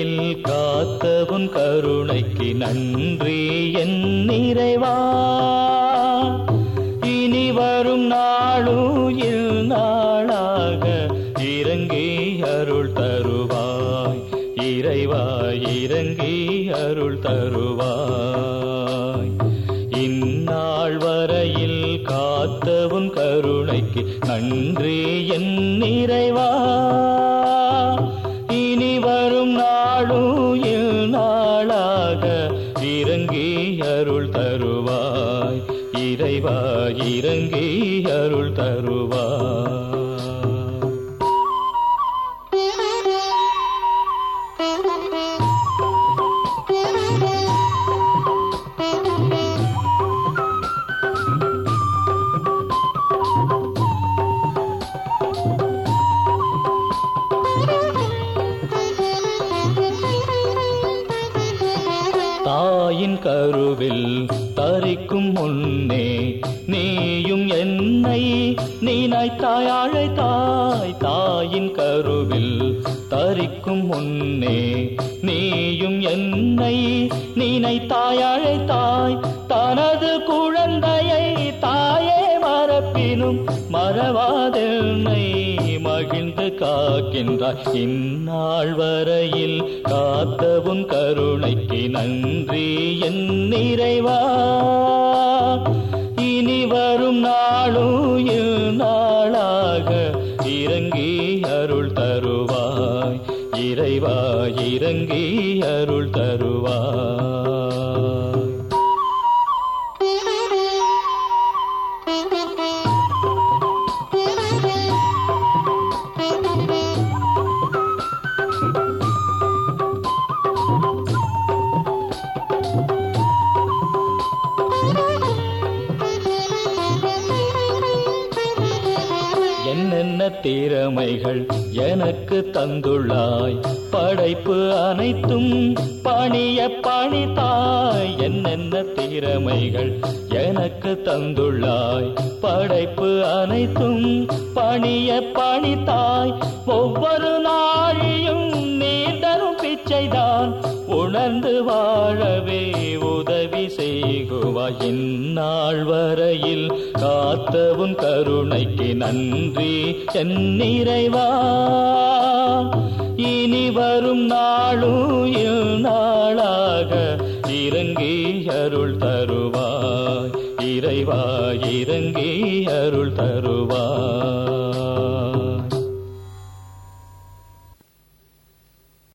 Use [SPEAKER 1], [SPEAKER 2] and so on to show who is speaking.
[SPEAKER 1] வரையில் காத்த உன் கருணைக்கு நன்றி என் நிறைவா இனி வரும் நாளுயில் நாளாக இறங்கி அருள் தருவாய் இறைவா இறங்கி அருள் தருவாய் இந்நாள் வரையில் காத்த உன் கருணைக்கு நன்றி என் நிறைவா இனி வரும் நாளுயில் நாளாக இறங்கி அருள் தருவாய் இறைவா இறங்கி அருள் தருவாய் தாயின் கருவில் தரிக்கும் முன்னே நீயும் என்னை நீனாய்த்தாய் அழைத்தாய் தாயின் கருவில் தரிக்கும் முன்னே நீயும் என்னை நீனைத்தாய் அழைத்தாய் தனது குழந்தையை தாயே மறப்பினும் மறவாதென்னை மகிழ்ந்து காக்கின்றாய் இந்நாள் வரையில் காத்தவும் கருணைக்கு நன்றி என் நிறைவா இனி வரும் நாளுயில் நாளாக இறங்கி அருள் தருவாய் இறைவா இறங்கி அருள் தருவாய் என்னென்ன திறமைகள் எனக்கு தந்துள்ளாய் படைப்பு அனைத்தும் பணிய பணித்தாய் என்னென்ன திறமைகள் எனக்கு தந்துள்ளாய் படைப்பு அனைத்தும் பணிய பணித்தாய் ஒவ்வொரு நாழியும் நீண்டரும் பிச்சைதான் உணர்ந்து வாழவே உதவி செய்குவாய் இந்நாள் வரையில் காத்தவும் கருணைக்கு நன்றி என் நிறைவா இனி வரும் நாளுயில் நாளாக இறங்கி அருள் தருவாய் இறைவா இறங்கி அருள் தருவாய்